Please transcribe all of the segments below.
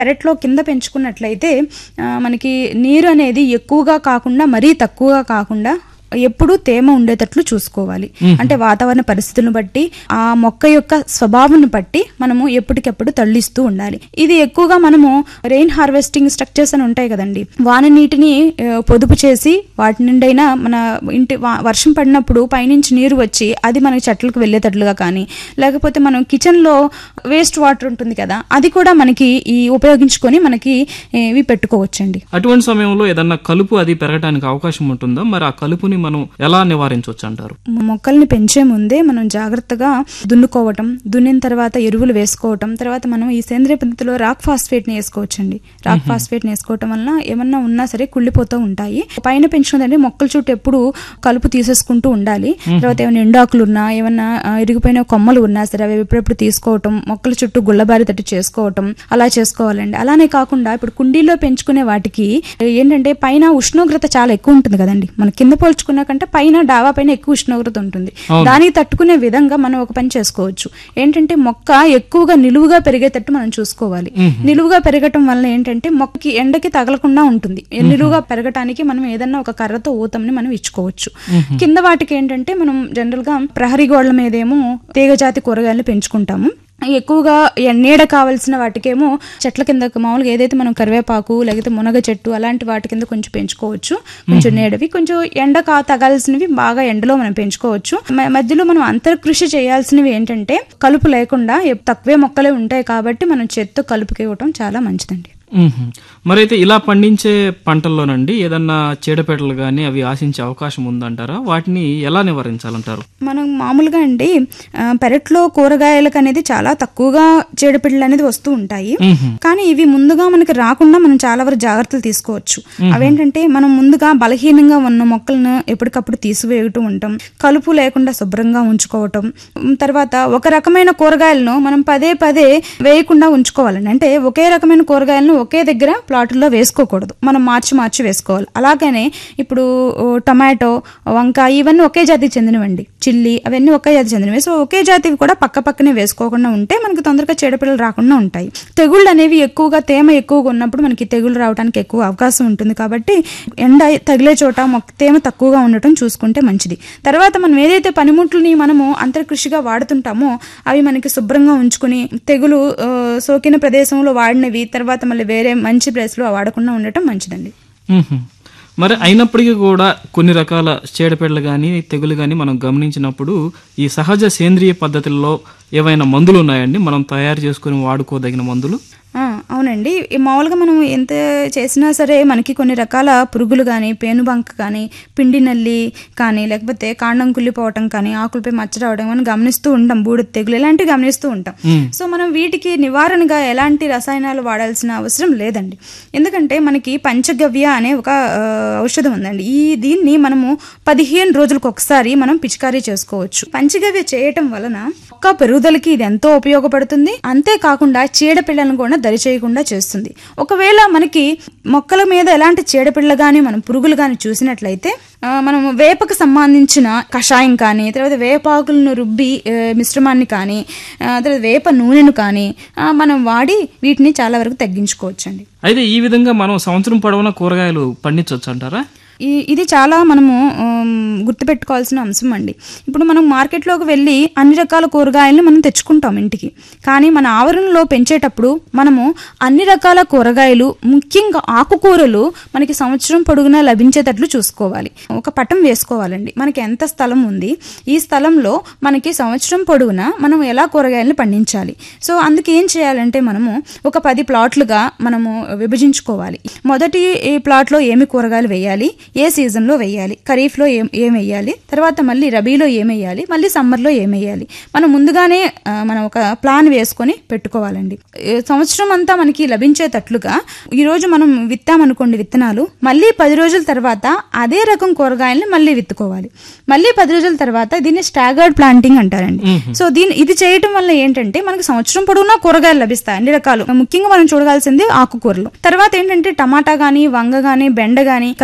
పెరట్లో కింద పెంచుకున్నట్లయితే ఆ, మనకి నీరు అనేది ఎక్కువగా కాకుండా మరీ తక్కువగా కాకుండా ఎప్పుడూ తేమ ఉండేటట్లు చూసుకోవాలి అంటే వాతావరణ పరిస్థితులను బట్టి ఆ మొక్క యొక్క స్వభావం బట్టి మనము ఎప్పటికెప్పుడు తళ్ళిస్తూ ఉండాలి ఇది ఎక్కువగా మనము రెయిన్ హార్వెస్టింగ్ స్ట్రక్చర్స్ అని ఉంటాయి కదండి వాన నీటిని ఆ, పొదుపు చేసి వాటి నుండైనా మన ఇంటి వా- వర్షం పడినప్పుడు పైనుంచి నీరు వచ్చి అది మనకి చెట్లకు వెళ్ళేటట్లుగా కానీ లేకపోతే మనం కిచెన్ లో వేస్ట్ వాటర్ ఉంటుంది కదా అది కూడా మనకి ఈ ఉపయోగించుకొని మనకి ఏ, ఇవి పెట్టుకోవచ్చండి అటువంటి సమయంలో ఏదన్నా కలుపు అది పెరగడానికి అవకాశం ఉంటుందా మరి ఆ కలుపుని మనం ఎలా నివారించవచ్చు అంటారు మొక్కల్ని పెంచే ముందే మనం జాగ్రత్తగా దున్నుకోవటం దున్నిన తర్వాత ఎరువులు వేసుకోవటం తర్వాత మనం ఈ సేంద్రియ పద్ధతిలో రాక్ ఫాస్ఫేట్ ని వేసుకోవచ్చండి రాక్ ఫాస్ఫేట్ ని వేసుకోవటం వలన ఏమన్నా ఉన్నా సరే కుళ్ళిపోతూ ఉంటాయి పైన పెంచుకున్నదంటే మొక్కల చుట్టూ ఎప్పుడు కలుపు తీసేసుకుంటూ ఉండాలి తర్వాత ఏమైనా ఎండాకులు ఉన్నా ఏమన్నా ఆ, ఇరిగిపోయిన కొమ్మలు ఉన్నా సరే అవి ఎప్పుడెప్పుడు తీసుకోవటం మొక్కల చుట్టూ గుల్లబారి తట్టు చేసుకోవటం అలా చేసుకోవాలండి అలానే కాకుండా ఇప్పుడు కుండీలో పెంచుకునే వాటికి ఏంటంటే పైన ఉష్ణోగ్రత చాలా ఎక్కువ ఉంటుంది కదండి మన కింద పోల్చుకున్న కంటే పైన డాబా పైన ఎక్కువ ఉష్ణోగ్రత ఉంటుంది అవును. దానికి తట్టుకునే విధంగా మనం ఒక పని చేసుకోవచ్చు ఏంటంటే మొక్క ఎక్కువగా నిలువుగా పెరిగేటట్టు మనం చూసుకోవాలి నిలువుగా పెరగటం వల్ల ఏంటంటే మొక్కకి ఎండకి తగలకుండా ఉంటుంది నిలువుగా పెరగటానికి మనం ఏదన్నా ఒక కర్రతో ఊతంని మనం ఇచ్చుకోవచ్చు కింద వాటికి ఏంటంటే మనం జనరల్ గా ప్రహరీ గోడల మీదేమో తీగజాతి కూరగాయలు పెంచుకుంటాము ఎక్కువగా ఎ- నీడ కావాల్సిన వాటికేమో చెట్ల కింద మామూలుగా ఏదైతే మనం కరివేపాకు లేకపోతే మునగ చెట్టు అలాంటి వాటి కింద కొంచెం పెంచుకోవచ్చు కొంచెం నీడవి కొంచెం ఎండ కా తగాల్సినవి బాగా ఎండలో మనం పెంచుకోవచ్చు మ- మధ్యలో మనం అంతర్కృషి చేయాల్సినవి ఏంటంటే కలుపు లేకుండా ఎప్- తక్కువే మొక్కలే ఉంటాయి కాబట్టి మనం చేత్తో కలుపుకి ఇవ్వటం చాలా మంచిదండి మ్మ్. మరైతే ఇలా పండించే పంటల్లోనండి ఏదన్నా చీడపీడలు కానీ అవి ఆశించే అవకాశం ఉందంటారా వాటిని ఎలా నివారించాలంటారు మనం మామూలుగా అండి ఆ, పెరట్లో కూరగాయలకు అనేది చాలా తక్కువగా చీడపిడలు అనేది వస్తూ ఉంటాయి మ్మ్. కానీ ఇవి ముందుగా మనకి రాకుండా మనం చాలా వరకు జాగ్రత్తలు తీసుకోవచ్చు అవేంటంటే మనం ముందుగా బలహీనంగా ఉన్న మొక్కలను ఎప్పటికప్పుడు తీసివేయటూ ఉంటాం కలుపు లేకుండా శుభ్రంగా ఉంచుకోవటం ఉమ్, తర్వాత ఒక రకమైన కూరగాయలను మనం పదే పదే వేయకుండా ఉంచుకోవాలండి అంటే ఒకే రకమైన కూరగాయలను ఒకే దగ్గర ప్లాటుల్లో వేసుకోకూడదు మనం మార్చి మార్చి వేసుకోవాలి అలాగనే ఇప్పుడు ఓ, టమాటో వంకాయ ఇవన్నీ ఒకే జాతికి చెందినవండి చిల్లి అవన్నీ ఒకే జాతికి చెందినవి సో ఒకే జాతివి కూడా పక్క పక్కనే వేసుకోకుండా ఉంటే మనకి తొందరగా చీడపిల్లలు రాకుండా ఉంటాయి తెగుళ్ళు అనేవి ఎక్కువగా తేమ ఎక్కువగా ఉన్నప్పుడు మనకి తెగుళ్ళు రావడానికి ఎక్కువ అవకాశం ఉంటుంది కాబట్టి ఎండ తగిలే చోట మొక్క తేమ తక్కువగా ఉండటం చూసుకుంటే మంచిది తర్వాత మనం ఏదైతే పనిముట్లని మనము అంతర్కృషిగా వాడుతుంటామో అవి మనకి శుభ్రంగా ఉంచుకుని తెగులు ఆ, సోకిన ప్రదేశంలో వాడినవి తర్వాత మళ్ళీ వేరే మంచి ప్లేస్లో వాడకుండా ఉండటం మంచిదండి మ్మ్. మరి అయినప్పటికీ కూడా కొన్ని రకాల చీడపీడలు కానీ తెగులు కానీ మనం గమనించినప్పుడు ఈ సహజ సేంద్రియ పద్ధతుల్లో ఏవైనా మందులు ఉన్నాయండి మనం తయారు చేసుకుని వాడుకోదగిన మందులు ఆ, అవునండి ఈ మామూలుగా మనం ఎంత చేసినా సరే మనకి కొన్ని రకాల పురుగులు కానీ పేనుబంక కానీ పిండి నల్లి కానీ లేకపోతే కాండం కుళ్ళిపోవటం కానీ ఆకులపై మచ్చ రావడం మనం గమనిస్తూ ఉంటాం బూడిద తెగులు ఇలాంటివి గమనిస్తూ ఉంటాం సో మనం వీటికి నివారణగా ఎలాంటి రసాయనాలు వాడాల్సిన అవసరం లేదండి ఎందుకంటే మనకి పంచగవ్య అనే ఒక ఆ, ఔషధం ఉందండి ఈ దీన్ని మనము పదిహేను రోజులకు ఒకసారి మనం పిచికారీ చేసుకోవచ్చు పంచగవ్య చేయటం వలన మొక్క పెరుగుదలకి ఇది ఎంతో ఉపయోగపడుతుంది అంతేకాకుండా చీడపిల్లలను కూడా దరి చేయకుండా చేస్తుంది ఒకవేళ మనకి మొక్కల మీద ఎలాంటి చీడపిల్ల గాని మనం పురుగులు గాని చూసినట్లయితే ఆ, మనం వేపకు సంబంధించిన కషాయం కానీ తర్వాత వేపాకులను రుబ్బి ఆ, మిశ్రమాన్ని కానీ ఆ, తర్వాత వేప నూనెను కానీ ఆ, మనం వాడి వీటిని చాలా వరకు తగ్గించుకోవచ్చండి అయితే ఈ విధంగా మనం సంవత్సరం పొడవునా కూరగాయలు పండించవచ్చు అంటారా ఈ ఇది చాలా మనము ఆమ్, గుర్తుపెట్టుకోవాల్సిన అంశం అండి ఇప్పుడు మనం మార్కెట్లోకి వెళ్ళి అన్ని రకాల కూరగాయలను మనం తెచ్చుకుంటాం ఇంటికి కానీ మన ఆవరణలో పెంచేటప్పుడు మనము అన్ని రకాల కూరగాయలు ముఖ్యంగా ఆకుకూరలు మనకి సంవత్సరం పొడుగునా లభించేటట్లు చూసుకోవాలి ఒక పటం వేసుకోవాలండి మనకి ఎంత స్థలం ఉంది ఈ స్థలంలో మనకి సంవత్సరం పొడుగునా మనం ఎలా కూరగాయలను పండించాలి సో అందుకే ఏం చేయాలంటే మనము ఒక పది ప్లాట్లుగా మనము విభజించుకోవాలి మొదటి ఈ ప్లాట్లో ఏమి కూరగాయలు వేయాలి ఏ సీజన్లో వేయాలి ఖరీఫ్లో ఏం ఏం వేయాలి తర్వాత మళ్ళీ రబీలో ఏం వేయాలి మళ్ళీ సమ్మర్లో ఏం వేయాలి మనం ముందుగానే ఆ, మనం ఒక ప్లాన్ వేసుకొని పెట్టుకోవాలండి ఏ సంవత్సరం అంతా మనకి లభించేటట్లుగా ఈ రోజు మనం విత్తామనుకోండి విత్తనాలు మళ్ళీ పది రోజుల తర్వాత అదే రకం కూరగాయల్ని మళ్ళీ విత్తుకోవాలి మళ్ళీ పది రోజుల తర్వాత దీన్ని స్టాగర్డ్ ప్లాంటింగ్ అంటారండి సో దీని ఇది చేయటం వల్ల ఏంటంటే మనకి సంవత్సరం పొడవునా కూరగాయలు లభిస్తాయి అన్ని రకాలు ముఖ్యంగా మనం చూడగాల్సింది ఆకుకూరలు తర్వాత ఏంటంటే టమాటా గానీ వంగ గానీ బెండ గానీ ఖరీఫ్ లో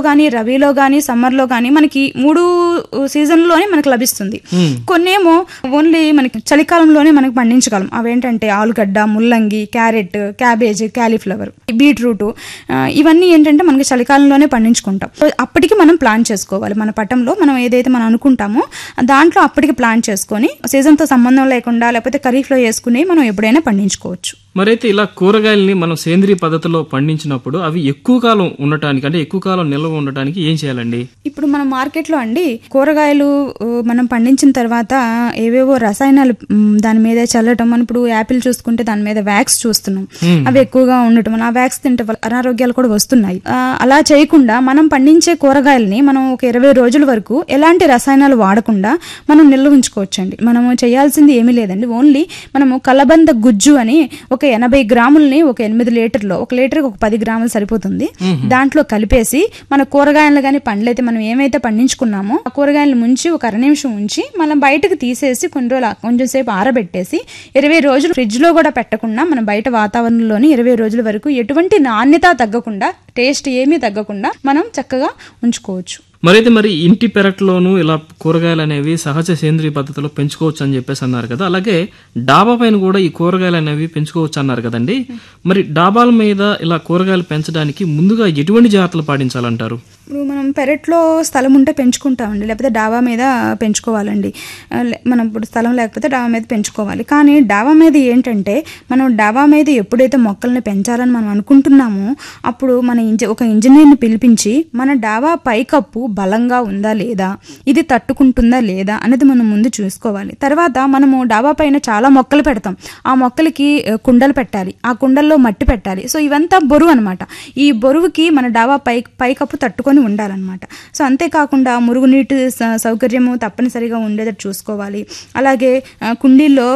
కానీ రబీలో కానీ సమ్మర్లో కానీ మనకి మూడు సీజన్లోనే మనకు లభిస్తుంది కొన్నేమో ఓన్లీ మనకి చలికాలంలోనే మనకి పండించగలం అవేంటంటే ఆలుగడ్డ ముల్లంగి క్యారెట్ క్యాబేజ్ క్యాలీఫ్లవర్ బీట్రూట్ ఆ, ఇవన్నీ ఏంటంటే మనకి చలికాలంలోనే పండించుకుంటాం సో అప్పటికి మనం ప్లాన్ చేసుకోవాలి మన పటంలో మనం ఏదైతే మనం అనుకుంటామో దాంట్లో అప్పటికి ప్లాన్ చేసుకొని సీజన్తో సంబంధం లేకుండా లేకపోతే ఖరీఫ్లో వేసుకుని మనం ఎప్పుడైనా పండించుకోవచ్చు మరైతే ఇలా కూరగాయల్ని మనం సేంద్రియ పద్ధతిలో పండించినప్పుడు అవి ఎక్కువ కాలం ఉండటానికి అంటే ఎక్కువ కాలం నిల్వ ఉండటానికి ఏం చేయాలండి ఇప్పుడు మన మార్కెట్లో అండి కూరగాయలు ఆ, మనం పండించిన తర్వాత ఏవేవో రసాయనాలు మ్, దాని మీద చల్లటం మనం ఇప్పుడు యాపిల్ చూసుకుంటే దాని మీద వ్యాక్స్ చూస్తున్నాం అవి ఎక్కువగా ఉండటం ఆ వ్యాక్స్ తింటే వల్ల అనారోగ్యాలు కూడా వస్తున్నాయి ఆ, అలా చేయకుండా మనం పండించే కూరగాయలని మనం ఒక ఇరవై రోజుల వరకు ఎలాంటి రసాయనాలు వాడకుండా మనం నిల్వ ఉంచుకోవచ్చండి మనము చేయాల్సింది ఏమీ లేదండి ఓన్లీ మనము కలబంద గుజ్జు అని ఒక ఎనభై గ్రాములని ఒక ఎనిమిది లీటర్లో ఒక లీటర్కి ఒక పది గ్రాములు సరిపోతుంది దాంట్లో కలిపేసి మన కూరగాయలు కానీ పండ్లు అయితే మనం ఏమైతే పండించుకున్నామో ఆ కూరగాయలు ముంచి ఒక అర నిమిషం ఉంచి మనం బయటకు తీసేసి కొన్ని రోజులు కొంచెం సేపు ఆరబెట్టేసి ఇరవై రోజులు ఫ్రిడ్జ్ లో కూడా పెట్టకుండా మన బయట వాతావరణంలోని ఇరవై రోజుల వరకు ఎటువంటి నాణ్యత తగ్గకుండా టేస్ట్ ఏమీ తగ్గకుండా మనం చక్కగా ఉంచుకోవచ్చు మరైతే మరి ఇంటి పెరట్లోనూ ఇలా కూరగాయలు అనేవి సహజ సేంద్రియ పద్ధతిలో పెంచుకోవచ్చు అని చెప్పేసి అన్నారు కదా అలాగే డాబా పైన కూడా ఈ కూరగాయలు అనేవి పెంచుకోవచ్చు అన్నారు కదండి మరి డాబాల మీద ఇలా కూరగాయలు పెంచడానికి ముందుగా ఎటువంటి జాగ్రత్తలు పాటించాలంటారు ఇప్పుడు మనం పెరట్లో స్థలం ఉంటే పెంచుకుంటామండి లేకపోతే డాబా మీద పెంచుకోవాలండి ఆ, లే- మనం ఇప్పుడు స్థలం లేకపోతే డాబా మీద పెంచుకోవాలి కానీ డాబా మీద ఏంటంటే మనం డాబా మీద ఎప్పుడైతే మొక్కల్ని పెంచాలని మనం అనుకుంటున్నామో అప్పుడు మన ఇంజ ఒక ఇంజనీర్ని పిలిపించి మన డాబా పైకప్పు బలంగా ఉందా లేదా ఇది తట్టుకుంటుందా లేదా అనేది మనం ముందు చూసుకోవాలి తర్వాత మనము డాబా పైన చాలా మొక్కలు పెడతాం ఆ మొక్కలకి ఆ, కుండలు పెట్టాలి ఆ కుండల్లో మట్టి పెట్టాలి సో ఇవంతా బరువు అనమాట ఈ బరువుకి మన డాబా పై పైకప్పు తట్టుకొని ఉండాలన్నమాట సో అంతేకాకుండా మురుగునీటి స- సౌకర్యము తప్పనిసరిగా ఉండేటట్టు చూసుకోవాలి అలాగే ఆ, కుండీల్లో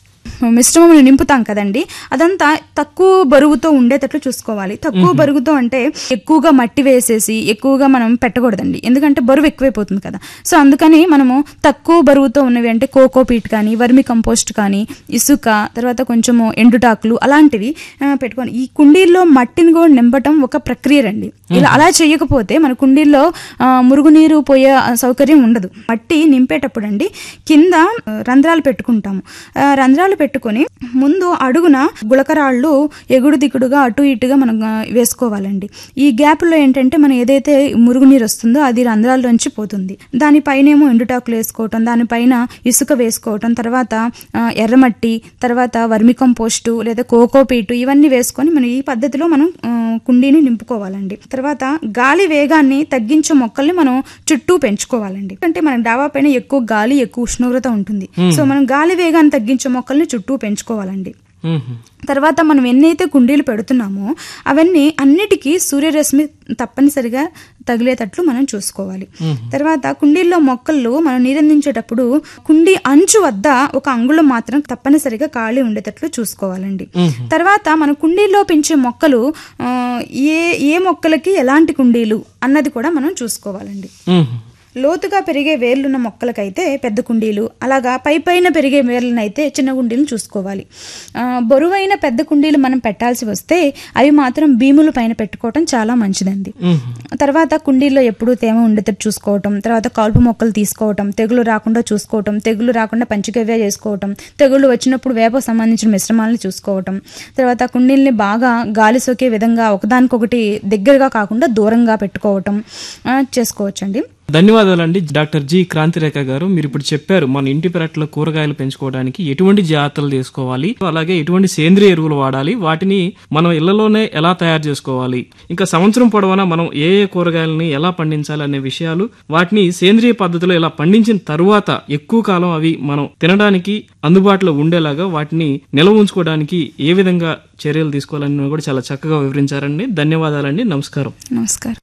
మిశ్రమం నింపుతాం కదండి అదంతా తక్కువ బరువుతో ఉండేటట్లు చూసుకోవాలి తక్కువ బరువుతో అంటే ఎక్కువగా మట్టి వేసేసి ఎక్కువగా మనం పెట్టకూడదండి ఎందుకంటే బరువు ఎక్కువైపోతుంది కదా సో అందుకని మనము తక్కువ బరువుతో ఉన్నవి అంటే కోకో పీట్ కానీ వర్మి కంపోస్ట్ కానీ ఇసుక తర్వాత కొంచెము ఎండుటాకులు అలాంటివి ఆ, పెట్టుకొని ఈ కుండీల్లో మట్టిని కూడా నింపటం ఒక ప్రక్రియ రండి ఇలా అలా చేయకపోతే మన కుండీల్లో ఆ, మురుగునీరు పోయే ఆ, సౌకర్యం ఉండదు మట్టి నింపేటప్పుడు అండి కింద ఆ, రంధ్రాలు పెట్టుకుంటాము ఆ, రంధ్రాలు పెట్టుకొని ముందు అడుగున గులకరాళ్ళు ఎగుడు దిగుడుగా అటు ఇటుగా మనం ఆ, వేసుకోవాలండి ఈ గ్యాప్లో ఏంటంటే మనం ఏదైతే మురుగునీరు వస్తుందో అది రంధ్రాల్లోంచి పోతుంది దానిపైనేమో ఎండుటాకులు వేసుకోవటం దానిపైన ఇసుక వేసుకోవటం తర్వాత ఆ, ఎర్రమట్టి తర్వాత వర్మి కంపోస్టు లేదా కోకోపీటు ఇవన్నీ వేసుకొని మనం ఈ పద్ధతిలో మనం ఆ, కుండీని నింపుకోవాలండి తర్వాత గాలి వేగాన్ని తగ్గించే మొక్కల్ని మనం చుట్టూ పెంచుకోవాలండి అంటే మన డాబా పైన ఎక్కువ గాలి ఎక్కువ ఉష్ణోగ్రత ఉంటుంది సో మనం గాలి వేగాన్ని తగ్గించే మొక్కల్ని చుట్టూ పెంచుకోవాలండి మ్మ్. తర్వాత మనం ఎన్నైతే కుండీలు పెడుతున్నామో అవన్నీ అన్నిటికీ సూర్యరశ్మి తప్పనిసరిగా తగిలేటట్లు మనం చూసుకోవాలి తర్వాత కుండీల్లో మొక్కలు మనం నీరందించేటప్పుడు కుండీ అంచు వద్ద ఒక అంగుళం మాత్రం తప్పనిసరిగా ఖాళీ ఉండేటట్లు చూసుకోవాలండి తర్వాత మన కుండీల్లో పెంచే మొక్కలు ఆ, ఏ ఏ మొక్కలకి ఎలాంటి కుండీలు అన్నది కూడా మనం చూసుకోవాలండి మ్మ్. లోతుగా పెరిగే వేర్లున్న మొక్కలకైతే పెద్ద కుండీలు అలాగా పై పైన పెరిగే వేర్లనైతే చిన్న కుండీలు చూసుకోవాలి ఆ, బరువైన పెద్ద కుండీలు మనం పెట్టాల్సి వస్తే అవి మాత్రం భీముల పైన పెట్టుకోవటం చాలా మంచిదండి తర్వాత కుండీల్లో ఎప్పుడూ తేమ ఉండేటట్టు చూసుకోవటం తర్వాత కాల్పు మొక్కలు తీసుకోవటం తెగులు రాకుండా చూసుకోవటం తెగులు రాకుండా పంచగవ్య చేసుకోవటం తెగుళ్ళు వచ్చినప్పుడు వేప సంబంధించిన మిశ్రమాలను చూసుకోవటం తర్వాత కుండీల్ని బాగా గాలి సోకే విధంగా ఒకదానికొకటి దగ్గరగా కాకుండా దూరంగా పెట్టుకోవటం ఆ, చేసుకోవచ్చండి ధన్యవాదాలండి డాక్టర్ జి క్రాంతిరేఖ గారు మీరు ఇప్పుడు చెప్పారు మన ఇంటి పెరట్లో కూరగాయలు పెంచుకోవడానికి ఎటువంటి జాగ్రత్తలు తీసుకోవాలి అలాగే ఎటువంటి సేంద్రియ ఎరువులు వాడాలి వాటిని మనం ఇళ్లలోనే ఎలా తయారు చేసుకోవాలి ఇంకా సంవత్సరం పొడవునా మనం ఏ ఏ కూరగాయలని ఎలా పండించాలి అనే విషయాలు వాటిని సేంద్రియ పద్ధతిలో ఇలా పండించిన తరువాత ఎక్కువ కాలం అవి మనం తినడానికి అందుబాటులో ఉండేలాగా వాటిని నిల్వ ఉంచుకోవడానికి ఏ విధంగా చర్యలు తీసుకోవాలని కూడా చాలా చక్కగా వివరించారండి ధన్యవాదాలండి నమస్కారం నమస్కారం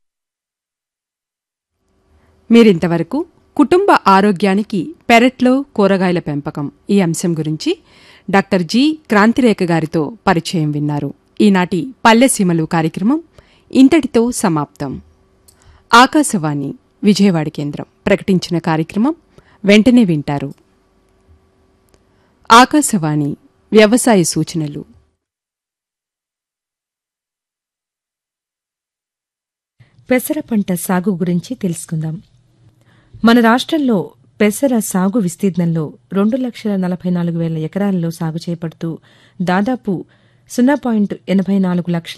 మీరింతవరకు కుటుంబ ఆరోగ్యానికి పెరట్లో కూరగాయల పెంపకం ఈ అంశం గురించి డాక్టర్ జి క్రాంతిరేఖ గారితో పరిచయం విన్నారు ఈనాటి పల్లెసీమలు కార్యక్రమం ఇంతటితో సమాప్తం ఆకాశవాణి విజయవాడ కేంద్రం ప్రకటించిన కార్యక్రమం వెంటనే వింటారు ఆకాశవాణి వ్యవసాయ సూచనలు పెసర పంట సాగు గురించి తెలుసుకుందాం మన రాష్ట్రంలో పెసర సాగు విస్తీర్ణంలో రెండు లక్షల నలభై నాలుగు వేల ఎకరాలలో సాగు చేపడుతూ దాదాపు సున్నా పాయింట్ ఎనభై నాలుగు లక్షల